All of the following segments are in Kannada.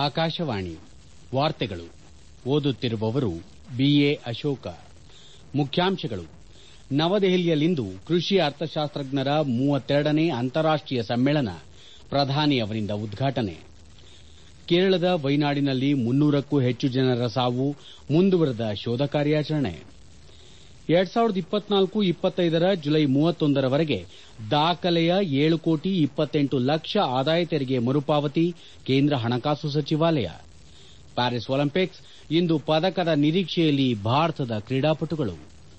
ಆಕಾಶವಾಣಿ ವಾರ್ತೆಗಳು ಓದುತ್ತಿರುವವರು ಬಿಎ ಅಶೋಕ ಮುಖ್ಯಾಂಶಗಳು ನವದೆಹಲಿಯಲ್ಲಿಂದು ಕೃಷಿ ಅರ್ಥಶಾಸ್ತ್ರಜ್ಞರ ಮೂವತ್ತೆರಡನೇ ಅಂತಾರಾಷ್ಟೀಯ ಸಮ್ಮೇಳನ ಪ್ರಧಾನಿ ಅವರಿಂದ ಉದ್ಘಾಟನೆ ಕೇರಳದ ವೈನಾಡಿನಲ್ಲಿ ಮುನ್ನೂರಕ್ಕೂ ಹೆಚ್ಚು ಜನರ ಸಾವು ಮುಂದುವರೆದ ಶೋಧ ಕಾರ್ಯಾಚರಣೆ ರ ಜುಲೈ ರವರೆಗೆ ದಾಖಲೆಯ ಏಳು ಕೋಟಿ ಇಪ್ಪತ್ತೆಂಟು ಲಕ್ಷ ಆದಾಯ ತೆರಿಗೆ ಮರುಪಾವತಿ ಕೇಂದ್ರ ಹಣಕಾಸು ಸಚಿವಾಲಯ ಪ್ಯಾರಿಸ್ ಒಲಿಂಪಿಕ್ಸ್ ಇಂದು ಪದಕದ ನಿರೀಕ್ಷೆಯಲ್ಲಿ ಭಾರತದ ಕ್ರೀಡಾಪಟುಗಳು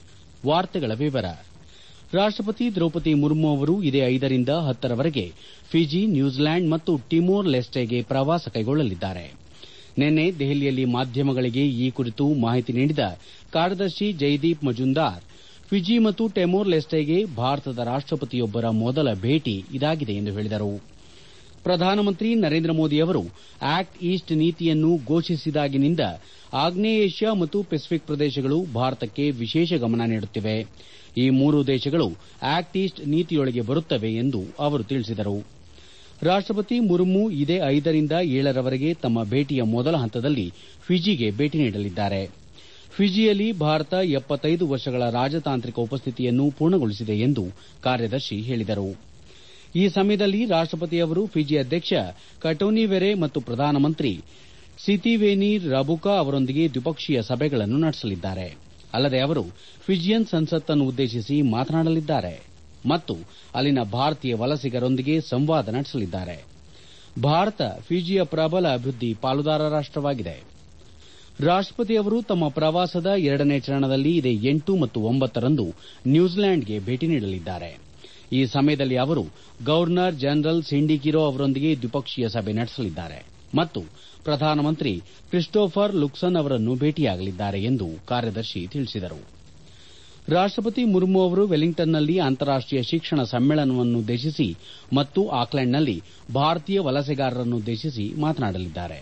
ರಾಷ್ಟಪತಿ ದ್ರೌಪದಿ ಮುರ್ಮು ಅವರು ಇದೇ ಐದರಿಂದ ಹತ್ತರವರೆಗೆ ಫಿಜಿ ನ್ಯೂಜಿಲೆಂಡ್ ಮತ್ತು ಟಿಮೋರ್ ಲೆಸ್ಟೆಗೆ ಪ್ರವಾಸ ಕೈಗೊಳ್ಳಲಿದ್ದಾರೆ ನಿನ್ನೆ ದೆಹಲಿಯಲ್ಲಿ ಮಾಧ್ಯಮಗಳಿಗೆ ಈ ಕುರಿತು ಮಾಹಿತಿ ನೀಡಿದ ಕಾರ್ಯದರ್ಶಿ ಜೈದೀಪ್ ಮಜುಂದಾರ್ ಫಿಜಿ ಮತ್ತು ಟೆಮೋರ್ ಲೆಸ್ಟೆಗೆ ಭಾರತದ ರಾಷ್ಟಪತಿಯೊಬ್ಬರ ಮೊದಲ ಭೇಟಿ ಇದಾಗಿದೆ ಎಂದು ಹೇಳಿದರು ಪ್ರಧಾನಮಂತ್ರಿ ನರೇಂದ್ರ ಮೋದಿ ಅವರು ಆಕ್ಟ್ ಈಸ್ಟ್ ನೀತಿಯನ್ನು ಘೋಷಿಸಿದಾಗಿನಿಂದ ಆಗ್ನೇಯ ಏಷ್ಯಾ ಮತ್ತು ಪೆಸಿಫಿಕ್ ಪ್ರದೇಶಗಳು ಭಾರತಕ್ಕೆ ವಿಶೇಷ ಗಮನ ನೀಡುತ್ತಿವೆ ಈ ಮೂರೂ ದೇಶಗಳು ಆಕ್ಟ್ ಈಸ್ಟ್ ನೀತಿಯೊಳಗೆ ಬರುತ್ತವೆ ಎಂದು ಅವರು ತಿಳಿಸಿದರು ರಾಷ್ಟಪತಿ ಮುರ್ಮು ಇದೇ ಐದರಿಂದ ಏಳರವರೆಗೆ ತಮ್ಮ ಭೇಟಿಯ ಮೊದಲ ಹಂತದಲ್ಲಿ ಫಿಜಿಗೆ ಭೇಟಿ ನೀಡಲಿದ್ದಾರೆ ಫಿಜಿಯಲ್ಲಿ ಭಾರತ ಎಪ್ಪತ್ತೈದು ವರ್ಷಗಳ ರಾಜತಾಂತ್ರಿಕ ಉಪಸ್ಥಿತಿಯನ್ನು ಪೂರ್ಣಗೊಳಿಸಿದೆ ಎಂದು ಕಾರ್ಯದರ್ಶಿ ಹೇಳಿದರು ಈ ಸಮಯದಲ್ಲಿ ರಾಷ್ಟಪತಿ ಅವರು ಫಿಜಿ ಅಧ್ಯಕ್ಷ ಕಟೋನಿವೆರೆ ಮತ್ತು ಪ್ರಧಾನಮಂತ್ರಿ ಸಿತಿವೇನಿ ರಬುಕಾ ಅವರೊಂದಿಗೆ ದ್ವಿಪಕ್ಷೀಯ ಸಭೆಗಳನ್ನು ನಡೆಸಲಿದ್ದಾರೆ ಅಲ್ಲದೆ ಅವರು ಫಿಜಿಯನ್ ಸಂಸತ್ತನ್ನು ಉದ್ದೇಶಿಸಿ ಮಾತನಾಡಲಿದ್ದಾರೆ ಮತ್ತು ಅಲ್ಲಿನ ಭಾರತೀಯ ವಲಸಿಗರೊಂದಿಗೆ ಸಂವಾದ ನಡೆಸಲಿದ್ದಾರೆ ಭಾರತ ಫಿಜಿಯ ಪ್ರಬಲ ಅಭಿವೃದ್ದಿ ಪಾಲುದಾರ ರಾಷ್ಟವಾಗಿದೆ ರಾಷ್ಟಪತಿ ಅವರು ತಮ್ಮ ಪ್ರವಾಸದ ಎರಡನೇ ಚರಣದಲ್ಲಿ ಇದೇ ಎಂಟು ಮತ್ತು ಒಂಬತ್ತರಂದು ನ್ಯೂಜಿಲೆಂಡ್ಗೆ ಭೇಟಿ ನೀಡಲಿದ್ದಾರೆ ಈ ಸಮಯದಲ್ಲಿ ಅವರು ಗವರ್ನರ್ ಜನರಲ್ ಸಿಂಡಿಕಿರೋ ಅವರೊಂದಿಗೆ ದ್ವಿಪಕ್ಷೀಯ ಸಭೆ ನಡೆಸಲಿದ್ದಾರೆ ಮತ್ತು ಪ್ರಧಾನಮಂತ್ರಿ ಕ್ರಿಸ್ಟೋಫರ್ ಲುಕ್ಸನ್ ಅವರನ್ನು ಭೇಟಿಯಾಗಲಿದ್ದಾರೆ ಎಂದು ಕಾರ್ಯದರ್ಶಿ ತಿಳಿಸಿದರು ರಾಷ್ಟಪತಿ ಮುರ್ಮು ಅವರು ವೆಲ್ಲಿಂಗ್ಟನ್ನಲ್ಲಿ ಅಂತಾರಾಷ್ಟೀಯ ಶಿಕ್ಷಣ ಸಮ್ಮೇಳನವನ್ನುದ್ದೇಶಿಸಿ ಮತ್ತು ಆಕ್ಲೆಂಡ್ನಲ್ಲಿ ಭಾರತೀಯ ವಲಸೆಗಾರರನ್ನುದ್ದೇಶಿಸಿ ಮಾತನಾಡಲಿದ್ದಾರೆ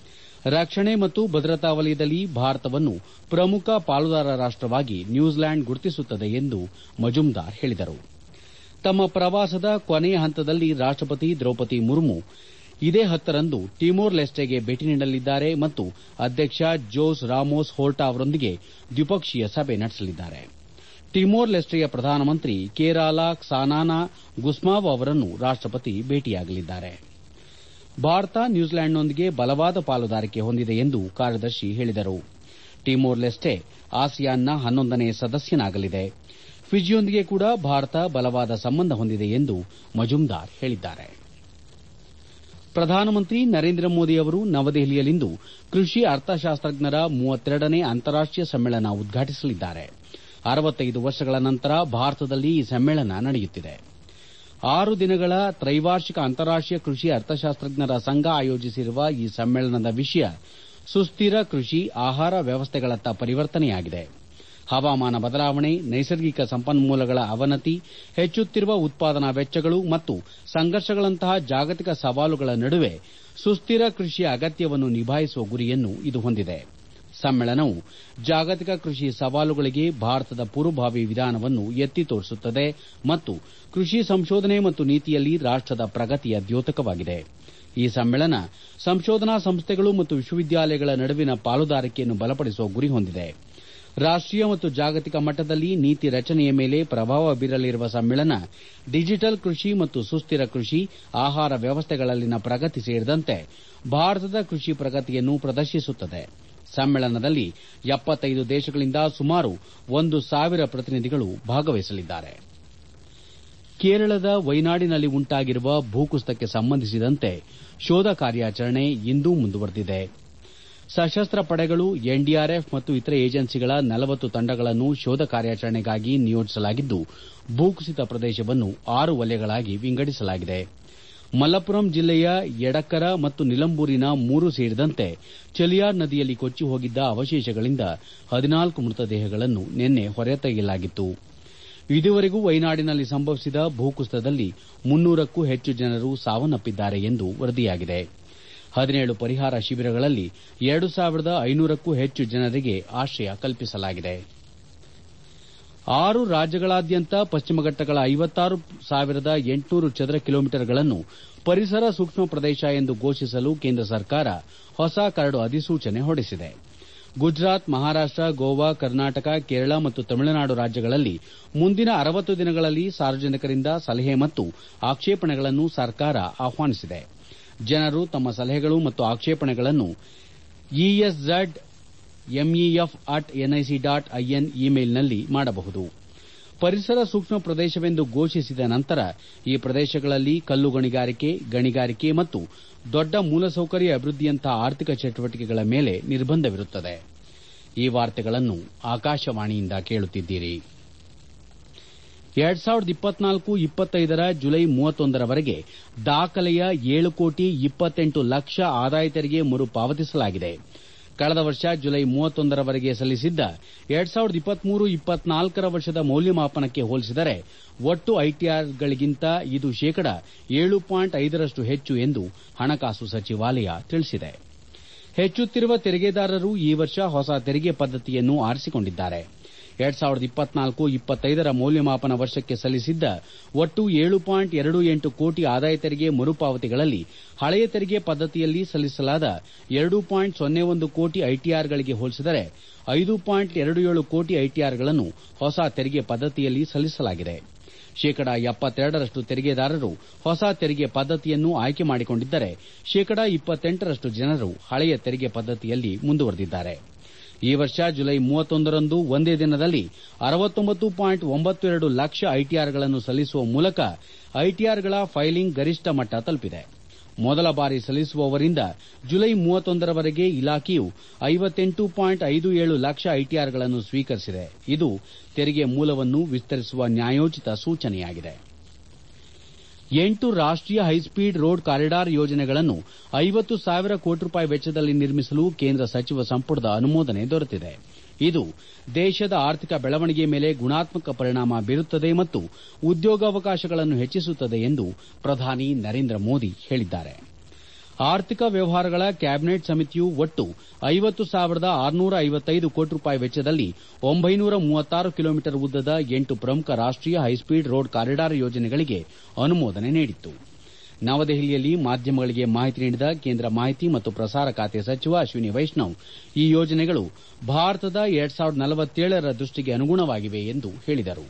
ರಕ್ಷಣೆ ಮತ್ತು ಭದ್ರತಾ ವಲಯದಲ್ಲಿ ಭಾರತವನ್ನು ಪ್ರಮುಖ ಪಾಲುದಾರ ರಾಷ್ಟವಾಗಿ ನ್ಯೂಜಿಲೆಂಡ್ ಗುರುತಿಸುತ್ತದೆ ಎಂದು ಮಜುಂದಾರ್ ಹೇಳಿದರು ತಮ್ಮ ಪ್ರವಾಸದ ಕೊನೆಯ ಹಂತದಲ್ಲಿ ರಾಷ್ಟಪತಿ ದ್ರೌಪದಿ ಮುರ್ಮು ಇದೇ ಹತ್ತರಂದು ಟಿಮೋರ್ ಲೆಸ್ಟೆಗೆ ಭೇಟಿ ನೀಡಲಿದ್ದಾರೆ ಮತ್ತು ಅಧ್ಯಕ್ಷ ಜೋಸ್ ರಾಮೋಸ್ ಹೋರ್ಟಾ ಅವರೊಂದಿಗೆ ದ್ವಿಪಕ್ಷೀಯ ಸಭೆ ನಡೆಸಲಿದ್ದಾರೆ ಟಿಮೋರ್ ಲೆಸ್ಟೆಯ ಪ್ರಧಾನಮಂತ್ರಿ ಕೇರಾಲಾ ಕ್ಸಾನಾನಾ ಗುಸ್ಮಾವ್ ಅವರನ್ನು ರಾಷ್ಟಪತಿ ಭೇಟಿಯಾಗಲಿದ್ದಾರೆ ಭಾರತ ನ್ಯೂಜಿಲೆಂಡ್ನೊಂದಿಗೆ ಬಲವಾದ ಪಾಲುದಾರಿಕೆ ಹೊಂದಿದೆ ಎಂದು ಕಾರ್ಯದರ್ಶಿ ಹೇಳಿದರು ಟಿಮೋರ್ ಲೆಸ್ಟೆ ಆಸಿಯಾನ್ನ ಹನ್ನೊಂದನೇ ಸದಸ್ಯನಾಗಲಿದೆ ಫಿಜಿಯೊಂದಿಗೆ ಕೂಡ ಭಾರತ ಬಲವಾದ ಸಂಬಂಧ ಹೊಂದಿದೆ ಎಂದು ಮಜುಂದಾರ್ ಹೇಳಿದ್ದಾರೆ ಪ್ರಧಾನಮಂತ್ರಿ ನರೇಂದ್ರ ಮೋದಿ ಅವರು ನವದೆಹಲಿಯಲ್ಲಿಂದು ಕೃಷಿ ಅರ್ಥಶಾಸ್ತ್ರಜ್ಞರ ಮೂವತ್ತೆರಡನೇ ಅಂತಾರಾಷ್ಟೀಯ ಸಮ್ಮೇಳನ ಉದ್ಘಾಟಿಸಲಿದ್ದಾರೆ ಅರವತ್ತೈದು ವರ್ಷಗಳ ನಂತರ ಭಾರತದಲ್ಲಿ ಈ ಸಮ್ಮೇಳನ ನಡೆಯುತ್ತಿದೆ ಆರು ದಿನಗಳ ತ್ರೈವಾರ್ಷಿಕ ಅಂತಾರಾಷ್ಟೀಯ ಕೃಷಿ ಅರ್ಥಶಾಸ್ತ್ರಜ್ಞರ ಸಂಘ ಆಯೋಜಿಸಿರುವ ಈ ಸಮ್ಮೇಳನದ ವಿಷಯ ಸುಸ್ದಿರ ಕೃಷಿ ಆಹಾರ ವ್ಯವಸ್ಥೆಗಳತ್ತ ಪರಿವರ್ತನೆಯಾಗಿದೆ ಹವಾಮಾನ ಬದಲಾವಣೆ ನೈಸರ್ಗಿಕ ಸಂಪನ್ಮೂಲಗಳ ಅವನತಿ ಹೆಚ್ಚುತ್ತಿರುವ ಉತ್ಪಾದನಾ ವೆಚ್ಚಗಳು ಮತ್ತು ಸಂಘರ್ಷಗಳಂತಹ ಜಾಗತಿಕ ಸವಾಲುಗಳ ನಡುವೆ ಸುಸ್ದಿರ ಕೃಷಿಯ ಅಗತ್ಯವನ್ನು ನಿಭಾಯಿಸುವ ಗುರಿಯನ್ನು ಇದು ಹೊಂದಿದೆ ಸಮ್ಮೇಳನವು ಜಾಗತಿಕ ಕೃಷಿ ಸವಾಲುಗಳಿಗೆ ಭಾರತದ ಪೂರ್ವಭಾವಿ ವಿಧಾನವನ್ನು ಎತ್ತಿ ತೋರಿಸುತ್ತದೆ ಮತ್ತು ಕೃಷಿ ಸಂಶೋಧನೆ ಮತ್ತು ನೀತಿಯಲ್ಲಿ ರಾಷ್ಟದ ಪ್ರಗತಿಯ ದ್ಯೋತಕವಾಗಿದೆ ಈ ಸಮ್ಮೇಳನ ಸಂಶೋಧನಾ ಸಂಸ್ಥೆಗಳು ಮತ್ತು ವಿಶ್ವವಿದ್ಯಾಲಯಗಳ ನಡುವಿನ ಪಾಲುದಾರಿಕೆಯನ್ನು ಬಲಪಡಿಸುವ ಗುರಿ ಹೊಂದಿದೆ ರಾಷ್ಟೀಯ ಮತ್ತು ಜಾಗತಿಕ ಮಟ್ಟದಲ್ಲಿ ನೀತಿ ರಚನೆಯ ಮೇಲೆ ಪ್ರಭಾವ ಬೀರಲಿರುವ ಸಮ್ಮೇಳನ ಡಿಜಿಟಲ್ ಕೃಷಿ ಮತ್ತು ಸುಸ್ದಿರ ಕೃಷಿ ಆಹಾರ ವ್ಯವಸ್ಥೆಗಳಲ್ಲಿನ ಪ್ರಗತಿ ಸೇರಿದಂತೆ ಭಾರತದ ಕೃಷಿ ಪ್ರಗತಿಯನ್ನು ಪ್ರದರ್ಶಿಸುತ್ತದೆ ಸಮ್ಮೇಳನದಲ್ಲಿ ಎಪ್ಪತ್ತೈದು ದೇಶಗಳಿಂದ ಸುಮಾರು ಒಂದು ಸಾವಿರ ಪ್ರತಿನಿಧಿಗಳು ಭಾಗವಹಿಸಲಿದ್ದಾರೆ ಕೇರಳದ ವೈನಾಡಿನಲ್ಲಿ ಉಂಟಾಗಿರುವ ಭೂಕುಸಿತಕ್ಕೆ ಸಂಬಂಧಿಸಿದಂತೆ ಶೋಧ ಕಾರ್ಯಾಚರಣೆ ಇಂದೂ ಮುಂದುವರೆದಿದೆ ಸಶಸ್ತ್ರ ಪಡೆಗಳು ಎನ್ಡಿಆರ್ಎಫ್ ಮತ್ತು ಇತರೆ ಏಜೆನ್ಸಿಗಳ ನಲವತ್ತು ತಂಡಗಳನ್ನು ಶೋಧ ಕಾರ್ಯಾಚರಣೆಗಾಗಿ ನಿಯೋಜಿಸಲಾಗಿದ್ದು ಭೂಕುಸಿತ ಪ್ರದೇಶವನ್ನು ಆರು ವಲಯಗಳಾಗಿ ವಿಂಗಡಿಸಲಾಗಿದೆ ಮಲಪ್ಪುರಂ ಜಿಲ್ಲೆಯ ಎಡಕ್ಕರ ಮತ್ತು ನಿಲಂಬೂರಿನ ಮೂರು ಸೇರಿದಂತೆ ಚೆಲಿಯಾರ್ ನದಿಯಲ್ಲಿ ಕೊಚ್ಚಿ ಹೋಗಿದ್ದ ಅವಶೇಷಗಳಿಂದ ಹದಿನಾಲ್ಕು ಮೃತದೇಹಗಳನ್ನು ನಿನ್ನೆ ಹೊರತೆಗೆಯಲಾಗಿತ್ತು ಇದುವರೆಗೂ ವೈನಾಡಿನಲ್ಲಿ ಸಂಭವಿಸಿದ ಭೂಕುಸಿತದಲ್ಲಿ ಮುನ್ನೂರಕ್ಕೂ ಹೆಚ್ಚು ಜನರು ಸಾವನ್ನಪ್ಪಿದ್ದಾರೆ ಎಂದು ವರದಿಯಾಗಿದೆ ಹದಿನೇಳು ಪರಿಹಾರ ಶಿಬಿರಗಳಲ್ಲಿ ಎರಡು ಸಾವಿರದ ಐನೂರಕ್ಕೂ ಹೆಚ್ಚು ಜನರಿಗೆ ಆಶ್ರಯ ಕಲ್ಪಿಸಲಾಗಿದೆ ಆರು ರಾಜ್ಯಗಳಾದ್ಯಂತ ಪಶ್ಚಿಮ ಘಟ್ಟಗಳ ಐವತ್ತಾರು ಸಾವಿರದ ಎಂಟುನೂರು ಚದರ ಕಿಲೋಮೀಟರ್ಗಳನ್ನು ಪರಿಸರ ಸೂಕ್ಷ್ಮ ಪ್ರದೇಶ ಎಂದು ಘೋಷಿಸಲು ಕೇಂದ್ರ ಸರ್ಕಾರ ಹೊಸ ಕರಡು ಅಧಿಸೂಚನೆ ಹೊರಡಿಸಿದೆ ಗುಜರಾತ್ ಮಹಾರಾಷ್ಟ ಗೋವಾ ಕರ್ನಾಟಕ ಕೇರಳ ಮತ್ತು ತಮಿಳುನಾಡು ರಾಜ್ಯಗಳಲ್ಲಿ ಮುಂದಿನ ಅರವತ್ತು ದಿನಗಳಲ್ಲಿ ಸಾರ್ವಜನಿಕರಿಂದ ಸಲಹೆ ಮತ್ತು ಆಕ್ಷೇಪಣೆಗಳನ್ನು ಸರ್ಕಾರ ಆಹ್ವಾನಿಸಿದೆ ಜನರು ತಮ್ಮ ಸಲಹೆಗಳು ಮತ್ತು ಆಕ್ಷೇಪಣೆಗಳನ್ನು ESZ MEF at NIC dot IN ಇಮೇಲ್ನಲ್ಲಿ ಮಾಡಬಹುದು ಪರಿಸರ ಸೂಕ್ಷ್ಮ ಪ್ರದೇಶವೆಂದು ಘೋಷಿಸಿದ ನಂತರ ಈ ಪ್ರದೇಶಗಳಲ್ಲಿ ಕಲ್ಲು ಗಣಿಗಾರಿಕೆ ಗಣಿಗಾರಿಕೆ ಮತ್ತು ದೊಡ್ಡ ಮೂಲಸೌಕರ್ಯ ಅಭಿವೃದ್ದಿಯಂತಹ ಆರ್ಥಿಕ ಚಟುವಟಿಕೆಗಳ ಮೇಲೆ ನಿರ್ಬಂಧವಿರುತ್ತದೆ ಈ ವಾರ್ತೆಗಳನ್ನು ಆಕಾಶವಾಣಿಯಿಂದ ಕೇಳುತ್ತಿದ್ದೀರಿ ಎರಡ್ ಸಾವಿರದ ಇಪ್ಪತ್ನಾಲ್ಕು ಇಪ್ಪತ್ತೈದರ ಜುಲೈ ಮೂವತ್ತೊಂದರವರೆಗೆ ದಾಖಲೆಯ ಏಳು ಕೋಟಿ ಇಪ್ಪತ್ತೆಂಟು ಲಕ್ಷ ಆದಾಯ ತೆರಿಗೆ ಮರು ಪಾವತಿಸಲಾಗಿದೆ ಕಳೆದ ವರ್ಷ ಜುಲೈ ಮೂವತ್ತೊಂದರವರೆಗೆ ಸಲ್ಲಿಸಿದ್ದ ಎರಡ್ ಸಾವಿರದ ಇಪ್ಪತ್ಮೂರು ಇಪ್ಪತ್ನಾಲ್ಕರ ವರ್ಷದ ಮೌಲ್ಯಮಾಪನಕ್ಕೆ ಹೋಲಿಸಿದರೆ ಒಟ್ಟು ಐಟಿಆರ್ಗಳಿಗಿಂತ ಇದು ಶೇಕಡ ಏಳು ಪಾಯಿಂಟ್ ಐದರಷ್ಟು ಹೆಚ್ಚು ಎಂದು ಹಣಕಾಸು ಸಚಿವಾಲಯ ತಿಳಿಸಿದೆ ಹೆಚ್ಚುತ್ತಿರುವ ತೆರಿಗೆದಾರರು ಈ ವರ್ಷ ಹೊಸ ತೆರಿಗೆ ಪದ್ದತಿಯನ್ನು ಆರಿಸಿಕೊಂಡಿದ್ದಾರೆ ಎರಡ್ ಸಾವಿರದ ಇಪ್ಪತ್ನಾಲ್ಕು ಇಪ್ಪತ್ತೈದರ ಮೌಲ್ಯಮಾಪನ ವರ್ಷಕ್ಕೆ ಸಲ್ಲಿಸಿದ್ದ ಒಟ್ಟು ಏಳು ಪಾಯಿಂಟ್ ಎರಡು ಎಂಟು ಕೋಟಿ ಆದಾಯ ತೆರಿಗೆ ಮರುಪಾವತಿಗಳಲ್ಲಿ ಹಳೆಯ ತೆರಿಗೆ ಪದ್ದತಿಯಲ್ಲಿ ಸಲ್ಲಿಸಲಾದ ಎರಡು ಪಾಯಿಂಟ್ ಸೊನ್ನೆ ಒಂದು ಕೋಟಿ ಐಟಿಆರ್ಗಳಿಗೆ ಹೋಲಿಸಿದರೆ ಐದು ಪಾಯಿಂಟ್ ಎರಡು ಏಳು ಕೋಟಿ ಐಟಿಆರ್ಗಳನ್ನು ಹೊಸ ತೆರಿಗೆ ಪದ್ದತಿಯಲ್ಲಿ ಸಲ್ಲಿಸಲಾಗಿದೆ ಶೇಕಡ ಎಪ್ಪತ್ತೆರಡರಷ್ಟು ತೆರಿಗೆದಾರರು ಹೊಸ ತೆರಿಗೆ ಪದ್ದತಿಯನ್ನು ಆಯ್ಕೆ ಮಾಡಿಕೊಂಡಿದ್ದರೆ ಶೇಕಡ ಇಪ್ಪತ್ತೆಂಟರಷ್ಟು ಜನರು ಹಳೆಯ ತೆರಿಗೆ ಪದ್ದತಿಯಲ್ಲಿ ಮುಂದುವರೆದಿದ್ದಾರೆ ಈ ವರ್ಷ ಜುಲೈ ಮೂವತ್ತೊಂದರಂದು ಒಂದೇ ದಿನದಲ್ಲಿ ಅರವತ್ತೊಂಬತ್ತು ಪಾಯಿಂಟ್ ಒಂಬತ್ತು ಎರಡು ಲಕ್ಷ ಐಟಿಆರ್ಗಳನ್ನು ಸಲ್ಲಿಸುವ ಮೂಲಕ ಐಟಿಆರ್ಗಳ ಫೈಲಿಂಗ್ ಗರಿಷ್ಠ ಮಟ್ಟ ತಲುಪಿದೆ ಮೊದಲ ಬಾರಿ ಸಲ್ಲಿಸುವವರಿಂದ ಜುಲೈ ಮೂವತ್ತೊಂದರವರೆಗೆ ಇಲಾಖೆಯು ಐವತ್ತೆಂಟು ಪಾಯಿಂಟ್ ಐದು ಏಳು ಲಕ್ಷ ಐಟಿಆರ್ಗಳನ್ನು ಸ್ವೀಕರಿಸಿದೆ ಇದು ತೆರಿಗೆ ಮೂಲವನ್ನು ವಿಸ್ತರಿಸುವ ನ್ಯಾಯೋಚಿತ ಸೂಚನೆಯಾಗಿದೆ ಎಂಟು ರಾಷ್ಟೀಯ ಹೈಸ್ಪೀಡ್ ರೋಡ್ ಕಾರಿಡಾರ್ ಯೋಜನೆಗಳನ್ನು ಐವತ್ತು ಸಾವಿರ ಕೋಟಿ ರೂಪಾಯಿ ವೆಚ್ಚದಲ್ಲಿ ನಿರ್ಮಿಸಲು ಕೇಂದ್ರ ಸಚಿವ ಸಂಪುಟದ ಅನುಮೋದನೆ ದೊರೆತಿದೆ ಇದು ದೇಶದ ಆರ್ಥಿಕ ಬೆಳವಣಿಗೆ ಮೇಲೆ ಗುಣಾತ್ಮಕ ಪರಿಣಾಮ ಬೀರುತ್ತದೆ ಮತ್ತು ಉದ್ಯೋಗಾವಕಾಶಗಳನ್ನು ಹೆಚ್ಚಿಸುತ್ತದೆ ಎಂದು ಪ್ರಧಾನಿ ನರೇಂದ್ರ ಮೋದಿ ಹೇಳಿದ್ದಾರೆ ಆರ್ಥಿಕ ವ್ಯವಹಾರಗಳ ಕ್ಯಾಬಿನೆಟ್ ಸಮಿತಿಯು ಒಟ್ಟು ಐವತ್ತು ಸಾವಿರದ ಆರುನೂರ ಐವತ್ತೈದು ಕೋಟಿ ರೂಪಾಯಿ ವೆಚ್ಚದಲ್ಲಿ ಒಂಬೈನೂರ ಮೂವತ್ತಾರು ಕಿಲೋಮೀಟರ್ ಉದ್ದದ ಎಂಟು ಪ್ರಮುಖ ರಾಷ್ಟೀಯ ಹೈಸ್ಪೀಡ್ ರೋಡ್ ಕಾರಿಡಾರ್ ಯೋಜನೆಗಳಿಗೆ ಅನುಮೋದನೆ ನೀಡಿತ್ತು ನವದೆಹಲಿಯಲ್ಲಿ ಮಾಧ್ಯಮಗಳಿಗೆ ಮಾಹಿತಿ ನೀಡಿದ ಕೇಂದ್ರ ಮಾಹಿತಿ ಮತ್ತು ಪ್ರಸಾರ ಖಾತೆ ಸಚಿವ ಅಶ್ವಿನಿ ವೈಷ್ಣವ್ ಈ ಯೋಜನೆಗಳು ಭಾರತದ ಎರಡ್ ಸಾವಿರದ ನಲವತ್ತೇಳರ ದೃಷ್ಟಿಗೆ ಅನುಗುಣವಾಗಿವೆ ಎಂದು ಹೇಳಿದರು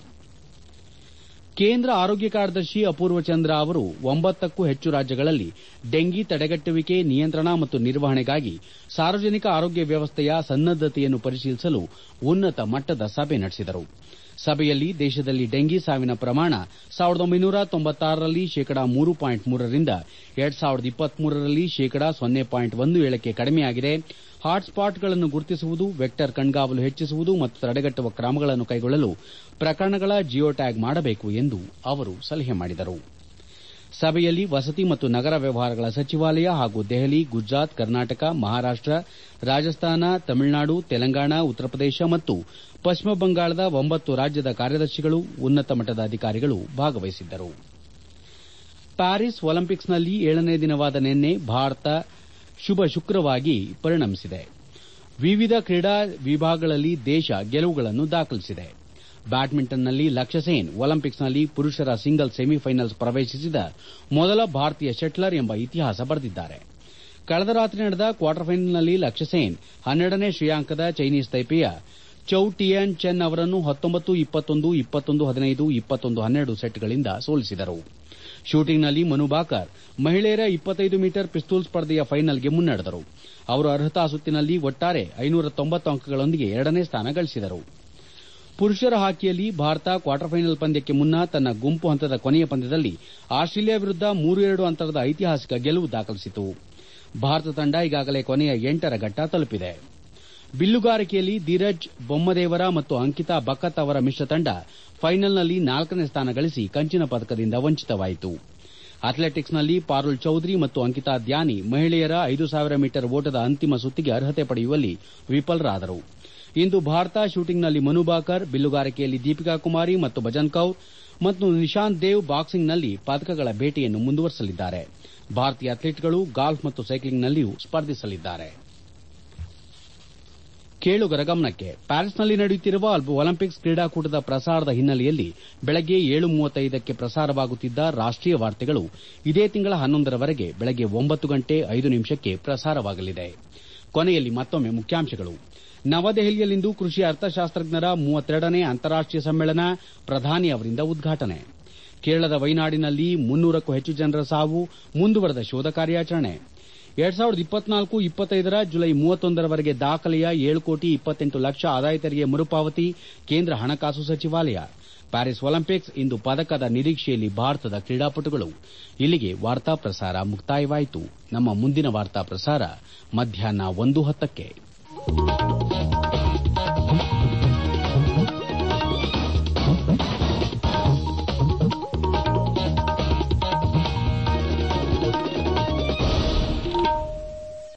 ಕೇಂದ್ರ ಆರೋಗ್ಯ ಕಾರ್ಯದರ್ಶಿ ಅಪೂರ್ವ ಚಂದ್ರ ಅವರು ಒಂಬತ್ತಕ್ಕೂ ಹೆಚ್ಚು ರಾಜ್ಯಗಳಲ್ಲಿ ಡೆಂಗಿ ತಡೆಗಟ್ಟುವಿಕೆ ನಿಯಂತ್ರಣ ಮತ್ತು ನಿರ್ವಹಣೆಗಾಗಿ ಸಾರ್ವಜನಿಕ ಆರೋಗ್ಯ ವ್ಯವಸ್ಥೆಯ ಸನ್ನದ್ದತೆಯನ್ನು ಪರಿಶೀಲಿಸಲು ಉನ್ನತ ಮಟ್ಟದ ಸಭೆ ನಡೆಸಿದರು ಸಭೆಯಲ್ಲಿ ದೇಶದಲ್ಲಿ ಡೆಂಗಿ ಸಾವಿನ ಪ್ರಮಾಣ ಸಾವಿರದ ಒಂಬೈನೂರ ತೊಂಬತ್ತಾರರಲ್ಲಿ ಶೇಕಡಾ ಮೂರು ಪಾಯಿಂಟ್ ಮೂರರಿಂದ ಎರಡ್ ಸಾವಿರದ ಇಪ್ಪತ್ಮೂರರಲ್ಲಿ ಶೇಕಡಾ ಸೊನ್ನೆ ಪಾಯಿಂಟ್ ಒಂದು ಏಳಕ್ಕೆ ಕಡಿಮೆಯಾಗಿದೆ ಹಾಟ್ಸ್ಪಾಟ್ಗಳನ್ನು ಗುರುತಿಸುವುದು ವೆಕ್ಟರ್ ಕಣ್ಗಾವಲು ಹೆಚ್ಚಿಸುವುದು ಮತ್ತು ತಡೆಗಟ್ಟುವ ಕ್ರಮಗಳನ್ನು ಕೈಗೊಳ್ಳಲು ಪ್ರಕರಣಗಳ ಜಿಯೋ ಟ್ಯಾಗ್ ಮಾಡಬೇಕು ಎಂದು ಅವರು ಸಲಹೆ ಮಾಡಿದರು ಸಭೆಯಲ್ಲಿ ವಸತಿ ಮತ್ತು ನಗರ ವ್ಯವಹಾರಗಳ ಸಚಿವಾಲಯ ಹಾಗೂ ದೆಹಲಿ ಗುಜರಾತ್ ಕರ್ನಾಟಕ ಮಹಾರಾಷ್ಟ ರಾಜಸ್ಥಾನ ತಮಿಳುನಾಡು ತೆಲಂಗಾಣ ಉತ್ತರ ಪ್ರದೇಶ ಮತ್ತು ಪಶ್ಚಿಮ ಬಂಗಾಳದ ಒಂಬತ್ತು ರಾಜ್ಯದ ಕಾರ್ಯದರ್ಶಿಗಳು ಉನ್ನತ ಮಟ್ಟದ ಅಧಿಕಾರಿಗಳು ಭಾಗವಹಿಸಿದ್ದರು ಪ್ಯಾರಿಸ್ ಒಲಿಂಪಿಕ್ಸ್ನಲ್ಲಿ ಏಳನೇ ದಿನವಾದ ನಿನ್ನೆ ಭಾರತ ಶುಭ ಶುಕ್ರವಾಗಿ ಪರಿಣಮಿಸಿದೆ ವಿವಿಧ ಕ್ರೀಡಾ ವಿಭಾಗಗಳಲ್ಲಿ ದೇಶ ಗೆಲುವುಗಳನ್ನು ದಾಖಲಿಸಿದೆ ಬ್ಯಾಡ್ಮಿಂಟನ್ನಲ್ಲಿ ಲಕ್ಷ್ಯ ಸೇನ್ ಒಲಿಂಪಿಕ್ಸ್ನಲ್ಲಿ ಪುರುಷರ ಸಿಂಗಲ್ಸ್ ಸೆಮಿಫೈನಲ್ಸ್ ಪ್ರವೇಶಿಸಿದ ಮೊದಲ ಭಾರತೀಯ ಶಟ್ಲರ್ ಎಂಬ ಇತಿಹಾಸ ಬರೆದಿದ್ದಾರೆ ಕಳೆದ ರಾತ್ರಿ ನಡೆದ ಕ್ವಾರ್ಟರ್ ಫೈನಲ್ನಲ್ಲಿ ಲಕ್ಷ್ಯ ಸೇನ್ ಹನ್ನೆರಡನೇ ಶ್ರೇಯಾಂಕದ ಚೈನೀಸ್ ತೈಪೆಯ ಚೌ ಟಿಯನ್ ಚೆನ್ ಅವರನ್ನು ಹತ್ತೊಂಬತ್ತು ಇಪ್ಪತ್ತೊಂದು ಇಪ್ಪತ್ತೊಂದು ಹದಿನೈದು ಇಪ್ಪತ್ತೊಂದು ಹನ್ನೆರಡು ಸೆಟ್ಗಳಿಂದ ಸೋಲಿಸಿದರು ಶೂಟಿಂಗ್ನಲ್ಲಿ ಮನು ಬಾಕರ್ ಮಹಿಳೆಯರ ಇಪ್ಪತ್ತೈದು ಮೀಟರ್ ಪಿಸ್ತೂಲ್ ಸ್ಪರ್ಧೆಯ ಫೈನಲ್ಗೆ ಮುನ್ನಡೆದರು ಅವರು ಅರ್ಹತಾ ಸುತ್ತಿನಲ್ಲಿ ಒಟ್ಟಾರೆ ಐನೂರ ತೊಂಬತ್ತು ಅಂಕಗಳೊಂದಿಗೆ ಎರಡನೇ ಸ್ಥಾನ ಗಳಿಸಿದರು ಪುರುಷರ ಹಾಕಿಯಲ್ಲಿ ಭಾರತ ಕ್ವಾರ್ಟರ್ ಫೈನಲ್ ಪಂದ್ಯಕ್ಕೆ ಮುನ್ನ ತನ್ನ ಗುಂಪು ಹಂತದ ಕೊನೆಯ ಪಂದ್ಯದಲ್ಲಿ ಆಸ್ಟ್ರೇಲಿಯಾ ವಿರುದ್ದ ಮೂರು ಎರಡು ಅಂತರದ ಐತಿಹಾಸಿಕ ಗೆಲುವು ದಾಖಲಿಸಿತು ಭಾರತ ತಂಡ ಈಗಾಗಲೇ ಕೊನೆಯ ಎಂಟರ ಘಟ್ಟ ತಲುಪಿದೆ ಬಿಲ್ಲುಗಾರಿಕೆಯಲ್ಲಿ ಧೀರಜ್ ಬೊಮ್ಮದೇವರ ಮತ್ತು ಅಂಕಿತಾ ಬಕತ್ ಅವರ ಮಿಶ್ರ ತಂಡ ಫೈನಲ್ನಲ್ಲಿ ನಾಲ್ಕನೇ ಸ್ಥಾನ ಗಳಿಸಿ ಕಂಚಿನ ಪದಕದಿಂದ ವಂಚಿತವಾಯಿತು ಅಥ್ಲೆಟಿಕ್ಸ್ನಲ್ಲಿ ಪಾರುಲ್ ಚೌಧರಿ ಮತ್ತು ಅಂಕಿತಾ ದ್ಯಾನಿ ಮಹಿಳೆಯರ ಐದು ಸಾವಿರ ಮೀಟರ್ ಓಟದ ಅಂತಿಮ ಸುತ್ತಿಗೆ ಅರ್ಹತೆ ಪಡೆಯುವಲ್ಲಿ ವಿಫಲರಾದರು ಇಂದು ಭಾರತ ಶೂಟಿಂಗ್ನಲ್ಲಿ ಮನು ಬಾಕರ್ ಬಿಲ್ಲುಗಾರಿಕೆಯಲ್ಲಿ ದೀಪಿಕಾ ಕುಮಾರಿ ಮತ್ತು ಭಜನ್ ಕೌರ್ ಮತ್ತು ನಿಶಾಂತ್ ದೇವ್ ಬಾಕ್ಸಿಂಗ್ನಲ್ಲಿ ಪದಕಗಳ ಬೇಟೆಯನ್ನು ಮುಂದುವರೆಸಲಿದ್ದಾರೆ ಭಾರತೀಯ ಅಥ್ಲೀಟ್ಗಳು ಗಾಲ್ಫ್ ಮತ್ತು ಸೈಕ್ಲಿಂಗ್ನಲ್ಲಿಯೂ ಸ್ಪರ್ಧಿಸಲಿದ್ದಾರೆ ಕೇಳುಗರ ಗಮನಕ್ಕೆ ಪ್ಯಾರಿಸ್ನಲ್ಲಿ ನಡೆಯುತ್ತಿರುವ ಒಲಿಂಪಿಕ್ಸ್ ಕ್ರೀಡಾಕೂಟದ ಪ್ರಸಾರದ ಹಿನ್ನೆಲೆಯಲ್ಲಿ ಬೆಳಗ್ಗೆ ಏಳು ಮೂವತ್ತೈದಕ್ಕೆ ಪ್ರಸಾರವಾಗುತ್ತಿದ್ದ ರಾಷ್ಟೀಯ ವಾರ್ತೆಗಳು ಇದೇ ತಿಂಗಳ ಹನ್ನೊಂದರವರೆಗೆ ಬೆಳಗ್ಗೆ ಒಂಬತ್ತು ಗಂಟೆ ಐದು ನಿಮಿಷಕ್ಕೆ ಪ್ರಸಾರವಾಗಲಿದೆ ಕೊನೆಯಲ್ಲಿ ಮತ್ತೊಮ್ಮೆ ಮುಖ್ಯಾಂಶಗಳು ನವದೆಹಲಿಯಲ್ಲಿಂದು ಕೃಷಿ ಅರ್ಥಶಾಸ್ತ್ರಜ್ಞರ ಮೂವತ್ತೆರಡನೇ ಅಂತಾರಾಷ್ಟೀಯ ಸಮ್ಮೇಳನ ಪ್ರಧಾನಿ ಅವರಿಂದ ಉದ್ಘಾಟನೆ ಕೇರಳದ ವೈನಾಡಿನಲ್ಲಿ ಮುನ್ನೂರಕ್ಕೂ ಹೆಚ್ಚು ಜನರ ಸಾವು ಮುಂದುವರೆದ ಶೋಧ ಕಾರ್ಯಾಚರಣೆ ಎರಡ್ ಸಾವಿರದ ಇಪ್ಪತ್ನಾಲ್ಕು ಇಪ್ಪತ್ತೈದರ ಜುಲೈ ಮೂವತ್ತೊಂದರವರೆಗೆ ದಾಖಲೆಯ ಏಳು ಕೋಟಿ ಇಪ್ಪತ್ತೆಂಟು ಲಕ್ಷ ಆದಾಯ ತೆರಿಗೆ ಮರುಪಾವತಿ ಕೇಂದ್ರ ಹಣಕಾಸು ಸಚಿವಾಲಯ ಪ್ಯಾರಿಸ್ ಒಲಿಂಪಿಕ್ಸ್ ಇಂದು ಪದಕದ ನಿರೀಕ್ಷೆಯಲ್ಲಿ ಭಾರತದ ಕ್ರೀಡಾಪಟುಗಳು ಇಲ್ಲಿಗೆ ವಾರ್ತಾ ಪ್ರಸಾರ ಮುಕ್ತಾಯವಾಯಿತು ನಮ್ಮ ಮುಂದಿನ ವಾರ್ತಾ ಪ್ರಸಾರ ಮಧ್ಯಾಹ್ನ ಒಂದು ಹತ್ತಕ್ಕೆ